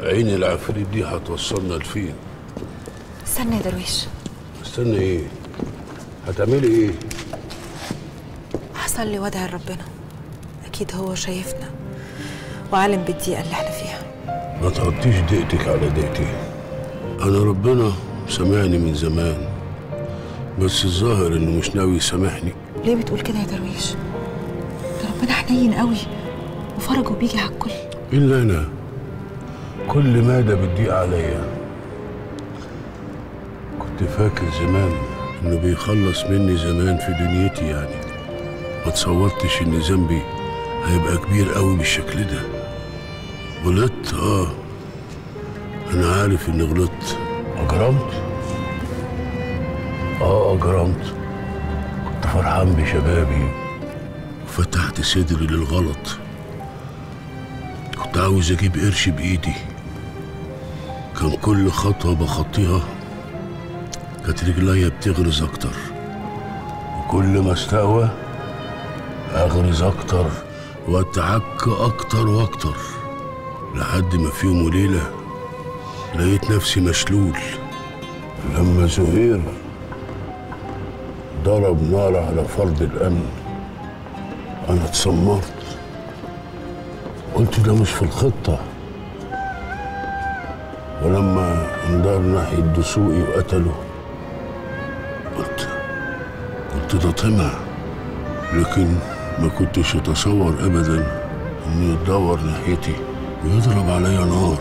عين العفريت دي هتوصلنا لفين استنى يا درويش استنى ايه هتعملي ايه حصل لي وضع ربنا اكيد هو شايفنا وعالم بالضيقه اللي احنا فيها ما تحطيش دقتك على دقتي انا ربنا سامعني من زمان بس الظاهر انه مش ناوي يسامحني ليه بتقول كده يا درويش ده ربنا حنين قوي وفرجه بيجي على الكل الا انا كل مادة بتضيق عليا كنت فاكر زمان انه بيخلص مني زمان في دنيتي يعني ما تصورتش ان ذنبي هيبقى كبير قوي بالشكل ده غلطت اه انا عارف اني غلطت اجرمت اه اجرمت كنت فرحان بشبابي وفتحت صدري للغلط كنت عاوز اجيب قرش بايدي كان كل خطوة بخطيها كانت رجليا بتغرز اكتر وكل ما استقوى اغرز اكتر واتعك اكتر واكتر لحد ما في يوم وليلة لقيت نفسي مشلول لما زهير ضرب نار على فرد الامن انا اتسمرت قلت ده مش في الخطة ولما اندار ناحية دسوقي وقتله قلت قلت ده طمع لكن ما كنتش اتصور ابدا انه يتدور ناحيتي ويضرب عليا نار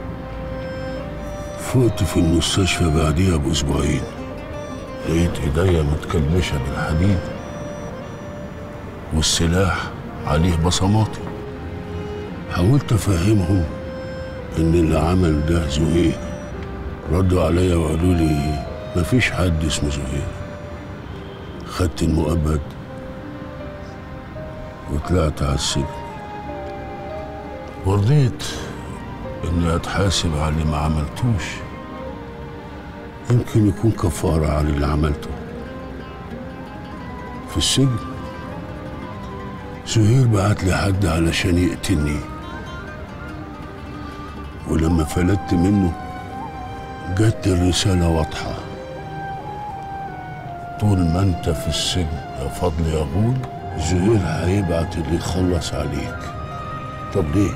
فقت في المستشفى بعديها باسبوعين لقيت ايديا متكلبشه بالحديد والسلاح عليه بصماتي حاولت افهمهم ان اللي عمل ده زهير ردوا عليا وقالوا لي مفيش حد اسمه زهير خدت المؤبد وطلعت على السجن ورضيت اني اتحاسب على اللي ما عملتوش يمكن يكون كفارة على اللي عملته في السجن زهير بعت لي حد علشان يقتلني ولما فلتت منه جت الرسالة واضحة طول ما انت في السجن يا فضل يا غول زهير هيبعت اللي يخلص عليك طب ليه؟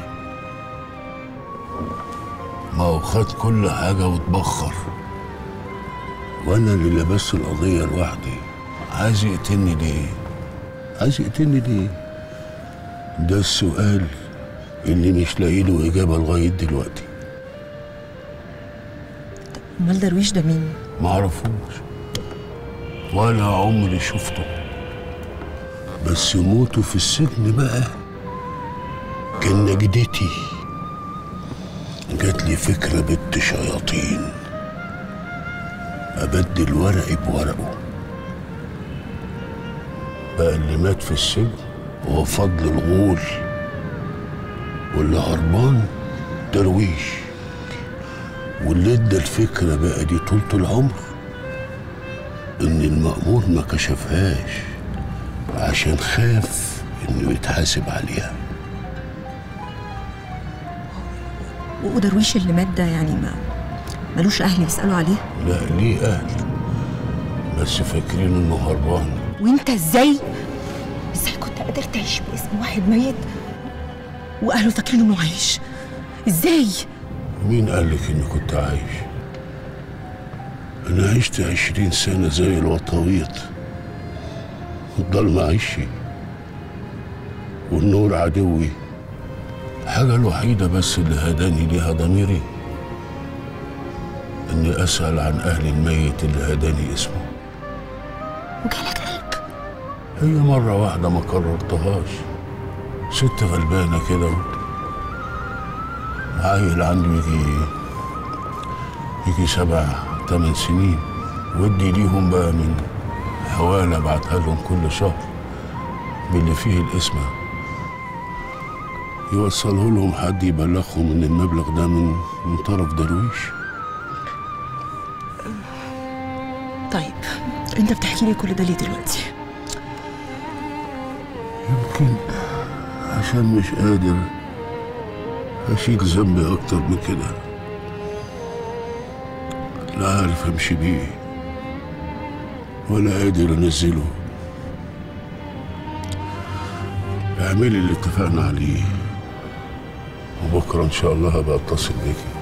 ما هو خد كل حاجة واتبخر وانا اللي لبست القضية لوحدي عايز يقتلني ليه؟ عايز يقتلني ليه؟ ده السؤال اللي مش لاقي له إجابة لغاية دلوقتي امال درويش ده مين معرفوش ولا عمري شفته بس موته في السجن بقى كان نجدتي جات لي فكرة بنت شياطين أبدل ورقي بورقه بقى اللي مات في السجن هو فضل الغول واللي هربان درويش واللي ادى الفكرة بقى دي طولة العمر إن المأمور ما كشفهاش عشان خاف إنه يتحاسب عليها ودرويش اللي مات ده يعني ما ملوش اهل يسالوا عليه لا ليه أهل بس فاكرين إنه هربان وانت ازاي ازاي كنت قادر تعيش باسم واحد ميت واهله فاكرين انه عايش ازاي مين قالك إني كنت عايش؟ أنا عشت عشرين سنة زي الوطاويط الضلمة عشي والنور عدوي الحاجة الوحيدة بس اللي هداني ليها ضميري إني أسأل عن أهل الميت اللي هداني اسمه وجالك قلب هي مرة واحدة ما قررتهاش ست غلبانة كده عيل عنده يجي يجي سبع تمن سنين ودي ليهم بقى من حوالي ابعتها لهم كل شهر باللي فيه الاسم يوصله لهم حد يبلغهم ان المبلغ ده من من طرف درويش طيب انت بتحكي لي كل ده ليه دلوقتي يمكن عشان مش قادر أشيل ذنبي أكتر من كده لا عارف أمشي بيه ولا قادر أنزله اعملي اللي اتفقنا عليه وبكرة إن شاء الله هبقى أتصل بيكي